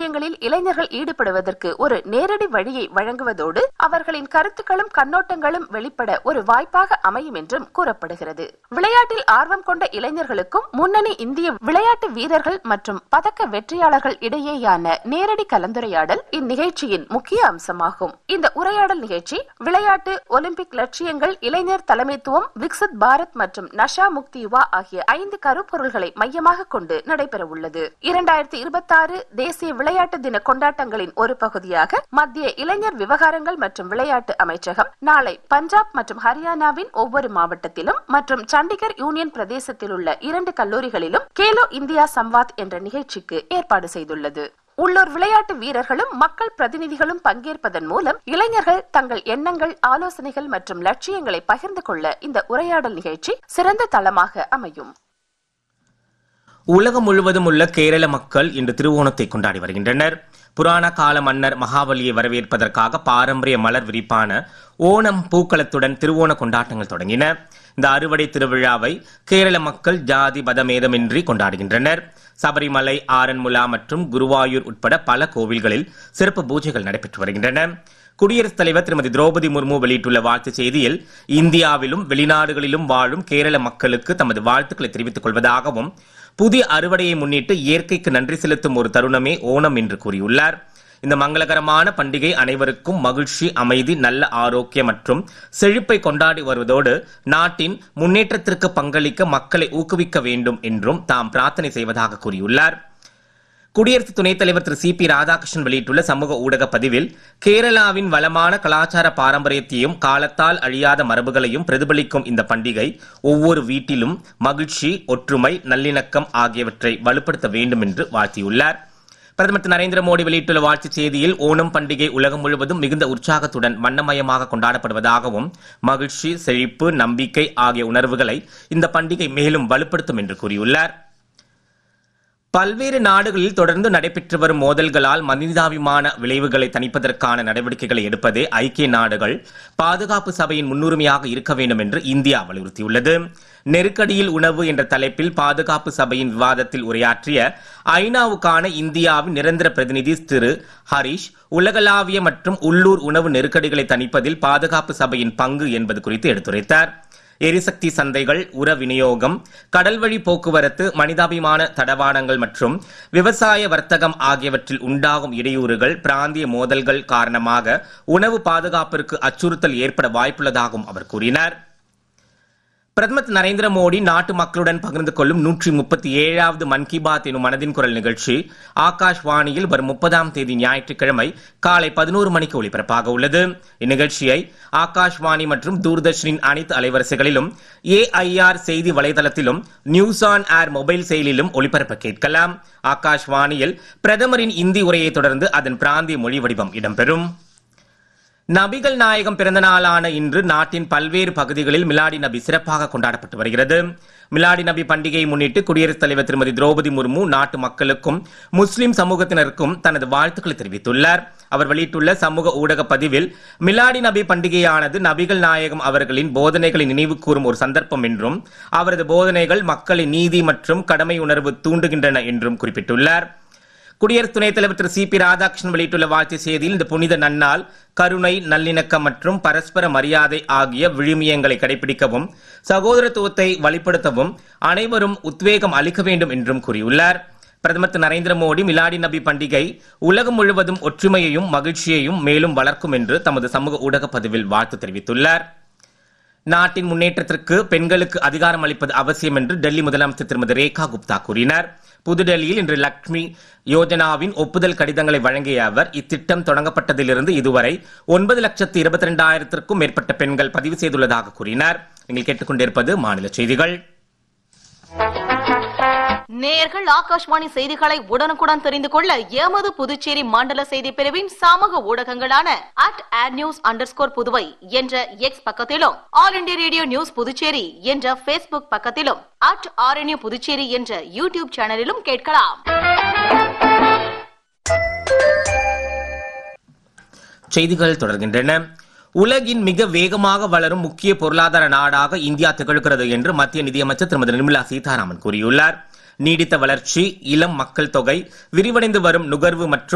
விஷயங்களில் இளைஞர்கள் ஈடுபடுவதற்கு ஒரு நேரடி வழியை வழங்குவதோடு அவர்களின் கருத்துக்களும் கண்ணோட்டங்களும் வெளிப்பட ஒரு வாய்ப்பாக அமையும் என்றும் கூறப்படுகிறது விளையாட்டில் ஆர்வம் கொண்ட இளைஞர்களுக்கும் முன்னணி இந்திய விளையாட்டு வீரர்கள் மற்றும் பதக்க வெற்றியாளர்கள் இடையேயான நேரடி கலந்துரையாடல் இந்நிகழ்ச்சியின் முக்கிய அம்சமாகும் இந்த உரையாடல் நிகழ்ச்சி விளையாட்டு ஒலிம்பிக் லட்சியங்கள் இளைஞர் தலைமைத்துவம் விக்சித் பாரத் மற்றும் நஷா முக்தி யுவா ஆகிய ஐந்து கருப்பொருள்களை மையமாக கொண்டு நடைபெற உள்ளது இரண்டாயிரத்தி இருபத்தி ஆறு தேசிய விளையாட்டு தின கொண்டாட்டங்களின் ஒரு பகுதியாக மத்திய இளைஞர் விவகாரங்கள் மற்றும் விளையாட்டு அமைச்சகம் நாளை பஞ்சாப் மற்றும் ஹரியானாவின் ஒவ்வொரு மாவட்டத்திலும் மற்றும் சண்டிகர் யூனியன் பிரதேசத்தில் உள்ள இரண்டு கல்லூரிகளிலும் கேலோ இந்தியா சம்வாத் என்ற நிகழ்ச்சிக்கு ஏற்பாடு செய்துள்ளது உள்ளூர் விளையாட்டு வீரர்களும் மக்கள் பிரதிநிதிகளும் பங்கேற்பதன் மூலம் இளைஞர்கள் தங்கள் எண்ணங்கள் ஆலோசனைகள் மற்றும் லட்சியங்களை பகிர்ந்து கொள்ள இந்த உரையாடல் நிகழ்ச்சி சிறந்த தளமாக அமையும் உலகம் முழுவதும் உள்ள கேரள மக்கள் இன்று திருவோணத்தை கொண்டாடி வருகின்றனர் புராண கால மன்னர் மகாபலியை வரவேற்பதற்காக பாரம்பரிய மலர் விரிப்பான ஓணம் பூக்களத்துடன் திருவோண கொண்டாட்டங்கள் தொடங்கின இந்த அறுவடை திருவிழாவை கேரள மக்கள் ஜாதி மதமேதமின்றி கொண்டாடுகின்றனர் சபரிமலை ஆரன்முலா மற்றும் குருவாயூர் உட்பட பல கோவில்களில் சிறப்பு பூஜைகள் நடைபெற்று வருகின்றன குடியரசுத் தலைவர் திருமதி திரௌபதி முர்மு வெளியிட்டுள்ள வாழ்த்துச் செய்தியில் இந்தியாவிலும் வெளிநாடுகளிலும் வாழும் கேரள மக்களுக்கு தமது வாழ்த்துக்களை தெரிவித்துக் கொள்வதாகவும் புதிய அறுவடையை முன்னிட்டு இயற்கைக்கு நன்றி செலுத்தும் ஒரு தருணமே ஓணம் என்று கூறியுள்ளார் இந்த மங்களகரமான பண்டிகை அனைவருக்கும் மகிழ்ச்சி அமைதி நல்ல ஆரோக்கியம் மற்றும் செழிப்பை கொண்டாடி வருவதோடு நாட்டின் முன்னேற்றத்திற்கு பங்களிக்க மக்களை ஊக்குவிக்க வேண்டும் என்றும் தாம் பிரார்த்தனை செய்வதாக கூறியுள்ளார் குடியரசு துணைத் தலைவர் திரு சி பி ராதாகிருஷ்ணன் வெளியிட்டுள்ள சமூக ஊடக பதிவில் கேரளாவின் வளமான கலாச்சார பாரம்பரியத்தையும் காலத்தால் அழியாத மரபுகளையும் பிரதிபலிக்கும் இந்த பண்டிகை ஒவ்வொரு வீட்டிலும் மகிழ்ச்சி ஒற்றுமை நல்லிணக்கம் ஆகியவற்றை வலுப்படுத்த வேண்டும் என்று வாழ்த்தியுள்ளார் பிரதமர் திரு நரேந்திர மோடி வெளியிட்டுள்ள வாழ்த்துச் செய்தியில் ஓணம் பண்டிகை உலகம் முழுவதும் மிகுந்த உற்சாகத்துடன் வண்ணமயமாக கொண்டாடப்படுவதாகவும் மகிழ்ச்சி செழிப்பு நம்பிக்கை ஆகிய உணர்வுகளை இந்த பண்டிகை மேலும் வலுப்படுத்தும் என்று கூறியுள்ளார் பல்வேறு நாடுகளில் தொடர்ந்து நடைபெற்று வரும் மோதல்களால் மனிதாபிமான விளைவுகளை தணிப்பதற்கான நடவடிக்கைகளை எடுப்பதே ஐக்கிய நாடுகள் பாதுகாப்பு சபையின் முன்னுரிமையாக இருக்க வேண்டும் என்று இந்தியா வலியுறுத்தியுள்ளது நெருக்கடியில் உணவு என்ற தலைப்பில் பாதுகாப்பு சபையின் விவாதத்தில் உரையாற்றிய ஐநாவுக்கான இந்தியாவின் நிரந்தர பிரதிநிதி திரு ஹரிஷ் உலகளாவிய மற்றும் உள்ளூர் உணவு நெருக்கடிகளை தணிப்பதில் பாதுகாப்பு சபையின் பங்கு என்பது குறித்து எடுத்துரைத்தார் எரிசக்தி சந்தைகள் உர விநியோகம் கடல்வழி போக்குவரத்து மனிதாபிமான தடவாடங்கள் மற்றும் விவசாய வர்த்தகம் ஆகியவற்றில் உண்டாகும் இடையூறுகள் பிராந்திய மோதல்கள் காரணமாக உணவு பாதுகாப்பிற்கு அச்சுறுத்தல் ஏற்பட வாய்ப்புள்ளதாகவும் அவர் கூறினார் பிரதமர் திரு நரேந்திர மோடி நாட்டு மக்களுடன் பகிர்ந்து கொள்ளும் நூற்றி முப்பத்தி ஏழாவது மன் கி பாத் எனும் மனதின் குரல் நிகழ்ச்சி ஆகாஷ்வாணியில் வரும் முப்பதாம் தேதி ஞாயிற்றுக்கிழமை காலை பதினோரு மணிக்கு ஒளிபரப்பாக உள்ளது இந்நிகழ்ச்சியை ஆகாஷ்வாணி மற்றும் தூர்தர்ஷனின் அனைத்து அலைவரிசைகளிலும் ஏஐஆர் செய்தி வலைதளத்திலும் நியூஸ் ஆன் ஏர் மொபைல் செயலிலும் ஒளிபரப்ப கேட்கலாம் ஆகாஷ்வாணியில் பிரதமரின் இந்தி உரையை தொடர்ந்து அதன் பிராந்திய மொழி வடிவம் இடம்பெறும் நபிகள் நாயகம் பிறந்த நாளான இன்று நாட்டின் பல்வேறு பகுதிகளில் மிலாடி நபி சிறப்பாக கொண்டாடப்பட்டு வருகிறது மிலாடி நபி பண்டிகையை முன்னிட்டு குடியரசுத் தலைவர் திருமதி திரௌபதி முர்மு நாட்டு மக்களுக்கும் முஸ்லிம் சமூகத்தினருக்கும் தனது வாழ்த்துக்களை தெரிவித்துள்ளார் அவர் வெளியிட்டுள்ள சமூக ஊடக பதிவில் மிலாடி நபி பண்டிகையானது நபிகள் நாயகம் அவர்களின் போதனைகளை நினைவு கூறும் ஒரு சந்தர்ப்பம் என்றும் அவரது போதனைகள் மக்களின் நீதி மற்றும் கடமை உணர்வு தூண்டுகின்றன என்றும் குறிப்பிட்டுள்ளார் குடியரசு துணைத் தலைவர் திரு சி பி ராதாகிருஷ்ணன் வெளியிட்டுள்ள வாழ்த்து செய்தியில் இந்த புனித நன்னாள் கருணை நல்லிணக்கம் மற்றும் பரஸ்பர மரியாதை ஆகிய விழுமியங்களை கடைபிடிக்கவும் சகோதரத்துவத்தை வலுப்படுத்தவும் அனைவரும் உத்வேகம் அளிக்க வேண்டும் என்றும் கூறியுள்ளார் பிரதமர் திரு நரேந்திர மோடி மிலாடி நபி பண்டிகை உலகம் முழுவதும் ஒற்றுமையையும் மகிழ்ச்சியையும் மேலும் வளர்க்கும் என்று தமது சமூக ஊடக பதிவில் வாழ்த்து தெரிவித்துள்ளார் நாட்டின் முன்னேற்றத்திற்கு பெண்களுக்கு அதிகாரம் அளிப்பது அவசியம் என்று டெல்லி முதலமைச்சர் திருமதி ரேகா குப்தா கூறினார் புதுடெல்லியில் இன்று லக்ஷ்மி யோஜனாவின் ஒப்புதல் கடிதங்களை வழங்கிய அவர் இத்திட்டம் தொடங்கப்பட்டதிலிருந்து இதுவரை ஒன்பது லட்சத்து இருபத்தி இரண்டாயிரத்திற்கும் மேற்பட்ட பெண்கள் பதிவு செய்துள்ளதாக கூறினார் நீங்கள் கேட்டுக்கொண்டிருப்பது மாநில செய்திகள் நேயர்கள் ஆகாஷ்வாணி செய்திகளை உடனுக்குடன் தெரிந்து கொள்ள எமது புதுச்சேரி மண்டல செய்தி பிரிவின் சமூக ஊடகங்களான at at news under Puduvai என்ற எக்ஸ் பக்கத்திலும் all India radio news Puducherry என்ற பேஸ்புக் பக்கத்திலும் அட் ஆர்என்யூ புதுச்சேரி என்ற யூடியூப் சேனலிலும் கேட்கலாம் செய்திகள் தொடர்கின்றன உலகின் மிக வேகமாக வளரும் முக்கிய பொருளாதார நாடாக இந்தியா திகழ்கிறது என்று மத்திய நிதியமைச்சர் திருமதி நிர்மலா சீதாராமன் கூறியுள்ளார் நீடித்த வளர்ச்சி இளம் மக்கள் தொகை விரிவடைந்து வரும் நுகர்வு மற்றும்